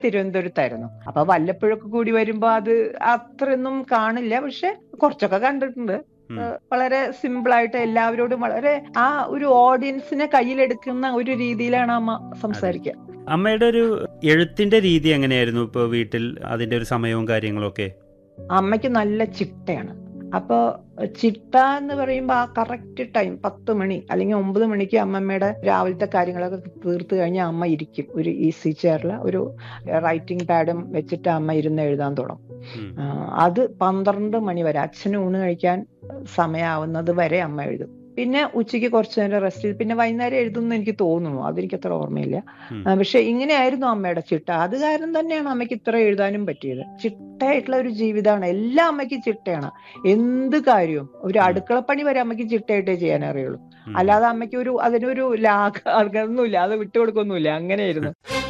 തിരുവനന്തപുരത്തായിരുന്നു അപ്പൊ വല്ലപ്പോഴൊക്കെ കൂടി വരുമ്പോ അത് അത്രയൊന്നും കാണില്ല പക്ഷെ കുറച്ചൊക്കെ കണ്ടിട്ടുണ്ട് ഉം. ഏഹ് വളരെ സിമ്പിൾ ആയിട്ട് എല്ലാവരോടും വളരെ ആ ഒരു ഓഡിയൻസിനെ കയ്യിലെടുക്കുന്ന ഒരു രീതിയിലാണ് അമ്മ സംസാരിക്കുക അമ്മയുടെ ഒരു എഴുത്തിന്റെ രീതി എങ്ങനെയായിരുന്നു ഇപ്പോൾ വീട്ടിൽ അതിന്റെ ഒരു സമയവും കാര്യങ്ങളൊക്കെ അമ്മയ്ക്ക് നല്ല ചിട്ടയാണ് അപ്പൊ ചിട്ട എന്ന് പറയുമ്പോൾ ആ കറക്റ്റ് ടൈം പത്ത് മണി അല്ലെങ്കിൽ ഒമ്പത് മണിക്ക് അമ്മമ്മയുടെ രാവിലത്തെ കാര്യങ്ങളൊക്കെ തീർത്ത് കഴിഞ്ഞാൽ അമ്മ ഇരിക്കും ഒരു ഈസി ചെയറിൽ ഒരു റൈറ്റിംഗ് പാഡും വെച്ചിട്ട് അമ്മ ഇരുന്ന് എഴുതാൻ തുടങ്ങും ഉം. ആ, അത് പന്ത്രണ്ട് മണി വരെ അച്ഛന് ഊണ് കഴിക്കാൻ സമയമാവുന്നത് വരെ അമ്മ എഴുതും പിന്നെ ഉച്ചയ്ക്ക് കുറച്ച് നേരം റെസ്റ്റ് ചെയ്ത് പിന്നെ വൈകുന്നേരം എഴുതുമെന്ന് എനിക്ക് തോന്നുന്നു അതെനിക്ക് അത്ര ഓർമ്മയില്ല ഉം. ആ, പക്ഷെ ഇങ്ങനെയായിരുന്നു അമ്മയുടെ ചിട്ട അത് കാരണം തന്നെയാണ് അമ്മയ്ക്ക് ഇത്ര എഴുതാനും പറ്റിയത് ചിട്ടയായിട്ടുള്ള ഒരു ജീവിതമാണ് എല്ലാ അമ്മയ്ക്കും ചിട്ടയാണ് എന്ത് കാര്യവും ഒരു ഉം. അടുക്കളപ്പണി വരെ അമ്മയ്ക്ക് ചിട്ടയായിട്ടേ ചെയ്യാൻ അറിയുള്ളൂ ഉം. അല്ലാതെ അമ്മയ്ക്ക് ഒരു അതിനൊരു ലാഘ ഒന്നുമില്ല അത് വിട്ടുകൊടുക്കൊന്നുമില്ല അങ്ങനെയായിരുന്നു